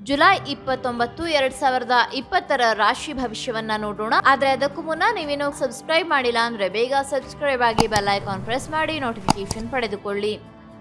July ಇಪ್ಪತ್ತೊಂಬತ್ತು ಎರಡ್ ಸಾವಿರದ ಇಪ್ಪತ್ತರ ರಾಶಿ ಭವಿಷ್ಯವನ್ನ ನೋಡೋಣ ಆದ್ರೆ ಅದಕ್ಕೂ ಮುನ್ನ ನೀವೇನು ಸಬ್ಸ್ಕ್ರೈಬ್ ಮಾಡಿಲ್ಲ ಅಂದ್ರೆ ಬೇಗ ಸಬ್ಸ್ಕ್ರೈಬ್ ಆಗಿ ಬೆಲ್ ಐಕಾನ್ ಪ್ರೆಸ್ ಮಾಡಿ ನೋಟಿಫಿಕೇಶನ್ ಪಡೆದುಕೊಳ್ಳಿ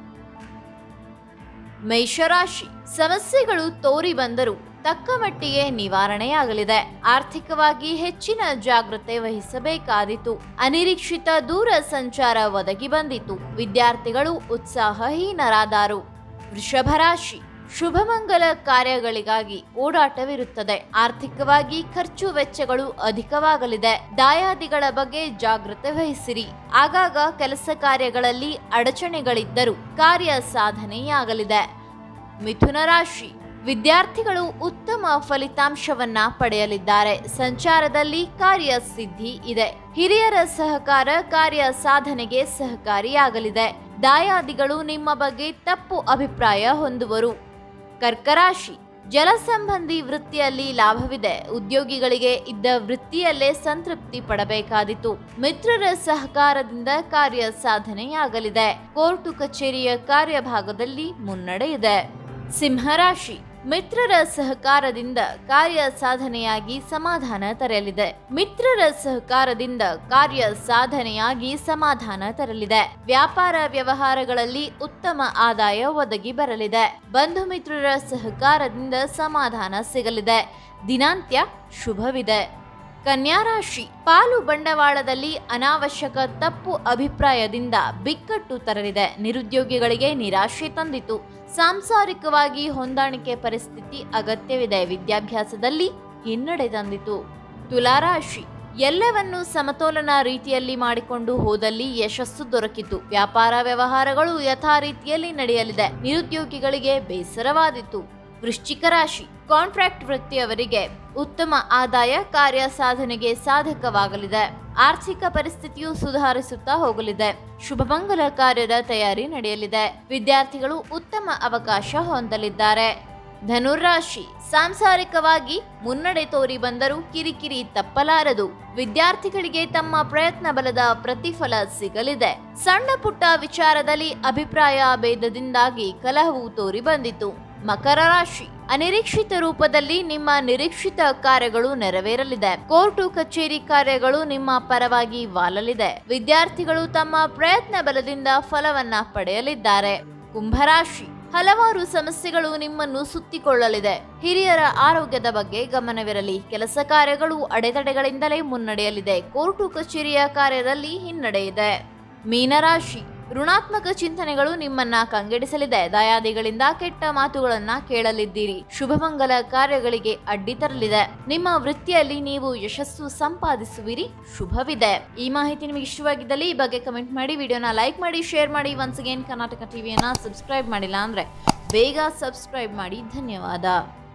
ಮೇಷರಾಶಿ ಸಮಸ್ಯೆಗಳು ತೋರಿ ಬಂದರೂ ತಕ್ಕ ಮಟ್ಟಿಗೆ ನಿವಾರಣೆಯಾಗಲಿದೆ ಆರ್ಥಿಕವಾಗಿ ಹೆಚ್ಚಿನ ಜಾಗ್ರತೆ ವಹಿಸಬೇಕಾದೀತು ಅನಿರೀಕ್ಷಿತ ದೂರ ಸಂಚಾರ ಒದಗಿ ಬಂದಿತು ವಿದ್ಯಾರ್ಥಿಗಳು ಉತ್ಸಾಹಹೀನರಾದರು ವೃಷಭ ರಾಶಿ ಶುಭಮಂಗಲ ಕಾರ್ಯಗಳಿಗಾಗಿ ಓಡಾಟವಿರುತ್ತದೆ ಆರ್ಥಿಕವಾಗಿ ಖರ್ಚು ವೆಚ್ಚಗಳು ಅಧಿಕವಾಗಲಿದೆ ದಾಯಾದಿಗಳ ಬಗ್ಗೆ ಜಾಗ್ರತೆ ವಹಿಸಿರಿ ಆಗಾಗ ಕೆಲಸ ಕಾರ್ಯಗಳಲ್ಲಿ ಅಡಚಣೆಗಳಿದ್ದರೂ ಕಾರ್ಯ ಸಾಧನೆಯಾಗಲಿದೆ ಮಿಥುನ ರಾಶಿ ವಿದ್ಯಾರ್ಥಿಗಳು ಉತ್ತಮ ಫಲಿತಾಂಶವನ್ನ ಪಡೆಯಲಿದ್ದಾರೆ ಸಂಚಾರದಲ್ಲಿ ಕಾರ್ಯ ಸಿದ್ಧಿ ಇದೆ ಹಿರಿಯರ ಸಹಕಾರ ಕಾರ್ಯ ಸಾಧನೆಗೆ ಸಹಕಾರಿಯಾಗಲಿದೆ ದಾಯಾದಿಗಳು ನಿಮ್ಮ ಬಗ್ಗೆ ತಪ್ಪು ಅಭಿಪ್ರಾಯ ಹೊಂದುವರು ಕರ್ಕರಾಶಿ ಜಲಸಂಬಂಧಿ ವೃತ್ತಿಯಲ್ಲಿ ಲಾಭವಿದೆ ಉದ್ಯೋಗಿಗಳಿಗೆ ಇದ್ದ ವೃತ್ತಿಯಲ್ಲೇ ಸಂತೃಪ್ತಿ ಪಡಬೇಕಾದಿತು ಮಿತ್ರರ ಸಹಕಾರದಿಂದ ಕಾರ್ಯ ಸಾಧನೆಯಾಗಲಿದೆ ಕೋರ್ಟು ಕಚೇರಿಯ ಕಾರ್ಯಭಾಗದಲ್ಲಿ ಮುನ್ನಡೆ ಇದೆ ಸಿಂಹರಾಶಿ ಮಿತ್ರರ ಸಹಕಾರದಿಂದ ಕಾರ್ಯ ಸಾಧನೆಯಾಗಿ ಸಮಾಧಾನ ತರಲಿದೆ ಮಿತ್ರರ ಸಹಕಾರದಿಂದ ಕಾರ್ಯ ಸಾಧನೆಯಾಗಿ ಸಮಾಧಾನ ತರಲಿದೆ ವ್ಯಾಪಾರ ವ್ಯವಹಾರಗಳಲ್ಲಿ ಉತ್ತಮ ಆದಾಯ ಒದಗಿ ಬರಲಿದೆ ಬಂಧು ಮಿತ್ರರ ಸಹಕಾರದಿಂದ ಸಮಾಧಾನ ಸಿಗಲಿದೆ ದಿನಾಂತ್ಯ ಶುಭವಿದೆ ಕನ್ಯಾ ರಾಶಿ ಪಾಲು ಬಂಡವಾಳದಲ್ಲಿ ಅನಾವಶ್ಯಕ ತಪ್ಪು ಅಭಿಪ್ರಾಯದಿಂದ ಬಿಕ್ಕಟ್ಟು ತರಲಿದೆ ನಿರುದ್ಯೋಗಿಗಳಿಗೆ ನಿರಾಶೆ ತಂದಿತು ಸಾಂಸಾರಿಕವಾಗಿ ಹೊಂದಾಣಿಕೆ ಪರಿಸ್ಥಿತಿ ಅಗತ್ಯವಿದೆ ವಿದ್ಯಾಭ್ಯಾಸದಲ್ಲಿ ಹಿನ್ನಡೆ ತಂದಿತು ತುಲಾರಾಶಿ ಎಲ್ಲವನ್ನು ಸಮತೋಲನ ರೀತಿಯಲ್ಲಿ ಮಾಡಿಕೊಂಡು ಹೋದಲ್ಲಿ ಯಶಸ್ಸು ದೊರಕಿತು ವ್ಯಾಪಾರ ವ್ಯವಹಾರಗಳು ಯಥಾ ರೀತಿಯಲ್ಲಿ ನಡೆಯಲಿದೆ ನಿರುದ್ಯೋಗಿಗಳಿಗೆ ಬೇಸರವಾದಿತು ವೃಶ್ಚಿಕ ರಾಶಿ ಕಾಂಟ್ರಾಕ್ಟ್ ವೃತ್ತಿಯವರಿಗೆ ಉತ್ತಮ ಆದಾಯ ಕಾರ್ಯ ಸಾಧನೆಗೆ ಸಾಧಕವಾಗಲಿದೆ ಆರ್ಥಿಕ ಪರಿಸ್ಥಿತಿಯು ಸುಧಾರಿಸುತ್ತಾ ಹೋಗಲಿದೆ ಶುಭಮಂಗಲ ಕಾರ್ಯದ ತಯಾರಿ ನಡೆಯಲಿದೆ ವಿದ್ಯಾರ್ಥಿಗಳು ಉತ್ತಮ ಅವಕಾಶ ಹೊಂದಲಿದ್ದಾರೆ ಧನುರಾಶಿ ಸಾಂಸಾರಿಕವಾಗಿ ಮುನ್ನಡೆ ತೋರಿ ಬಂದರೂ ಕಿರಿಕಿರಿ ತಪ್ಪಲಾರದು ವಿದ್ಯಾರ್ಥಿಗಳಿಗೆ ತಮ್ಮ ಪ್ರಯತ್ನ ಬಲದ ಪ್ರತಿಫಲ ಸಿಗಲಿದೆ ಸಣ್ಣ ಪುಟ್ಟ ವಿಚಾರದಲ್ಲಿ ಅಭಿಪ್ರಾಯ ಭೇದದಿಂದಾಗಿ ಕಲಹವು ತೋರಿ ಬಂದಿತು ಮಕರ ರಾಶಿ ಅನಿರೀಕ್ಷಿತ ರೂಪದಲ್ಲಿ ನಿಮ್ಮ ನಿರೀಕ್ಷಿತ ಕಾರ್ಯಗಳು ನೆರವೇರಲಿದೆ ಕೋರ್ಟು ಕಚೇರಿ ಕಾರ್ಯಗಳು ನಿಮ್ಮ ಪರವಾಗಿ ವಾಲಲಿದೆ ವಿದ್ಯಾರ್ಥಿಗಳು ತಮ್ಮ ಪ್ರಯತ್ನ ಬಲದಿಂದ ಫಲವನ್ನ ಪಡೆಯಲಿದ್ದಾರೆ ಕುಂಭರಾಶಿ ಹಲವಾರು ಸಮಸ್ಯೆಗಳು ನಿಮ್ಮನ್ನು ಸುತ್ತಿಕೊಳ್ಳಲಿದೆ ಹಿರಿಯರ ಆರೋಗ್ಯದ ಬಗ್ಗೆ ಗಮನವಿರಲಿ ಕೆಲಸ ಕಾರ್ಯಗಳು ಅಡೆತಡೆಗಳಿಂದಲೇ ಮುನ್ನಡೆಯಲಿದೆ ಕೋರ್ಟು ಕಚೇರಿಯ ಕಾರ್ಯದಲ್ಲಿ ಹಿನ್ನಡೆ ಇದೆ ಮೀನರಾಶಿ ಋಣಾತ್ಮಕ ಚಿಂತನೆಗಳು ನಿಮ್ಮನ್ನ ಕಂಗೆಡಿಸಲಿದೆ ದಯಾದಿಗಳಿಂದ ಕೆಟ್ಟ ಮಾತುಗಳನ್ನ ಕೇಳಲಿದ್ದೀರಿ ಶುಭಮಂಗಲ ಕಾರ್ಯಗಳಿಗೆ ಅಡ್ಡಿ ತರಲಿದೆ ನಿಮ್ಮ ವೃತ್ತಿಯಲ್ಲಿ ನೀವು ಯಶಸ್ಸು ಸಂಪಾದಿಸುವಿರಿ ಶುಭವಿದೆ ಈ ಮಾಹಿತಿ ನಿಮಗೆ ಇಷ್ಟವಾಗಿದ್ದಲ್ಲಿ ಈ ಬಗ್ಗೆ ಕಮೆಂಟ್ ಮಾಡಿ ವಿಡಿಯೋನ ಲೈಕ್ ಮಾಡಿ ಶೇರ್ ಮಾಡಿ ಒನ್ಸ್ ಅಗೇನ್ ಕರ್ನಾಟಕ ಟಿವಿಯನ್ನ ಸಬ್ಸ್ಕ್ರೈಬ್ ಮಾಡಿಲ್ಲ ಅಂದ್ರೆ ಬೇಗ ಸಬ್ಸ್ಕ್ರೈಬ್ ಮಾಡಿ ಧನ್ಯವಾದ